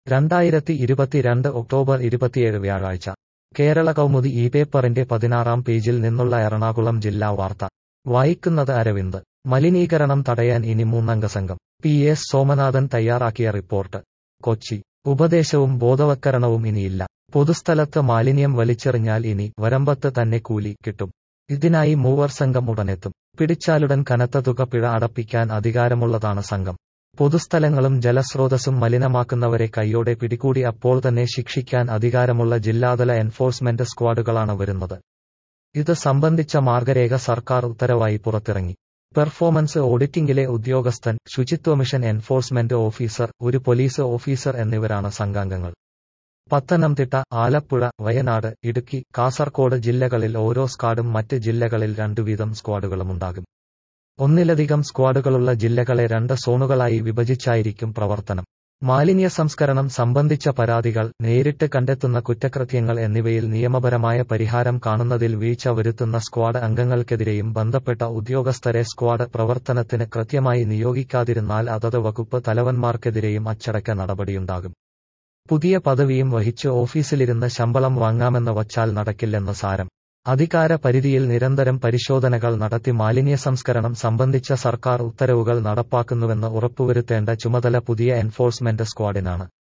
രണ്ടായിരത്തി ഇരുപത്തിരണ്ട് ഒക്ടോബർ ഇരുപത്തിയേഴ് വ്യാഴാഴ്ച കേരള കൗമുദി ഈ പേപ്പറിന്റെ പതിനാറാം പേജിൽ നിന്നുള്ള എറണാകുളം ജില്ലാ വാർത്ത വായിക്കുന്നത് അരവിന്ദ് മലിനീകരണം തടയാൻ ഇനി മൂന്നംഗ സംഘം പി എസ് സോമനാഥൻ തയ്യാറാക്കിയ റിപ്പോർട്ട് കൊച്ചി ഉപദേശവും ബോധവത്കരണവും ഇനിയില്ല പൊതുസ്ഥലത്ത് മാലിന്യം വലിച്ചെറിഞ്ഞാൽ ഇനി വരമ്പത്ത് തന്നെ കൂലി കിട്ടും ഇതിനായി മൂവർ സംഘം ഉടനെത്തും പിടിച്ചാലുടൻ കനത്ത തുക പിഴ അടപ്പിക്കാൻ അധികാരമുള്ളതാണ് സംഘം പൊതുസ്ഥലങ്ങളും ജലസ്രോതസ്സും മലിനമാക്കുന്നവരെ കൈയോടെ പിടികൂടി അപ്പോൾ തന്നെ ശിക്ഷിക്കാൻ അധികാരമുള്ള ജില്ലാതല എൻഫോഴ്സ്മെന്റ് സ്ക്വാഡുകളാണ് വരുന്നത് ഇത് സംബന്ധിച്ച മാർഗരേഖ സർക്കാർ ഉത്തരവായി പുറത്തിറങ്ങി പെർഫോമൻസ് ഓഡിറ്റിംഗിലെ ഉദ്യോഗസ്ഥൻ ശുചിത്വ മിഷൻ എൻഫോഴ്സ്മെന്റ് ഓഫീസർ ഒരു പോലീസ് ഓഫീസർ എന്നിവരാണ് സംഘാംഗങ്ങൾ പത്തനംതിട്ട ആലപ്പുഴ വയനാട് ഇടുക്കി കാസർകോട് ജില്ലകളിൽ ഓരോ സ്ക്വാഡും മറ്റ് ജില്ലകളിൽ രണ്ടു വീതം സ്ക്വാഡുകളുമുണ്ടാകും ഒന്നിലധികം സ്ക്വാഡുകളുള്ള ജില്ലകളെ രണ്ട് സോണുകളായി വിഭജിച്ചായിരിക്കും പ്രവർത്തനം മാലിന്യ സംസ്കരണം സംബന്ധിച്ച പരാതികൾ നേരിട്ട് കണ്ടെത്തുന്ന കുറ്റകൃത്യങ്ങൾ എന്നിവയിൽ നിയമപരമായ പരിഹാരം കാണുന്നതിൽ വീഴ്ച വരുത്തുന്ന സ്ക്വാഡ് അംഗങ്ങൾക്കെതിരെയും ബന്ധപ്പെട്ട ഉദ്യോഗസ്ഥരെ സ്ക്വാഡ് പ്രവർത്തനത്തിന് കൃത്യമായി നിയോഗിക്കാതിരുന്നാൽ അതത് വകുപ്പ് തലവന്മാർക്കെതിരെയും അച്ചടക്ക നടപടിയുണ്ടാകും പുതിയ പദവിയും വഹിച്ച് ഓഫീസിലിരുന്ന് ശമ്പളം വാങ്ങാമെന്ന് വച്ചാൽ നടക്കില്ലെന്ന് സാരം അധികാര പരിധിയിൽ നിരന്തരം പരിശോധനകൾ നടത്തി മാലിന്യ സംസ്കരണം സംബന്ധിച്ച സർക്കാർ ഉത്തരവുകൾ നടപ്പാക്കുന്നുവെന്ന് ഉറപ്പുവരുത്തേണ്ട ചുമതല പുതിയ എൻഫോഴ്സ്മെന്റ് സ്ക്വാഡിനാണ്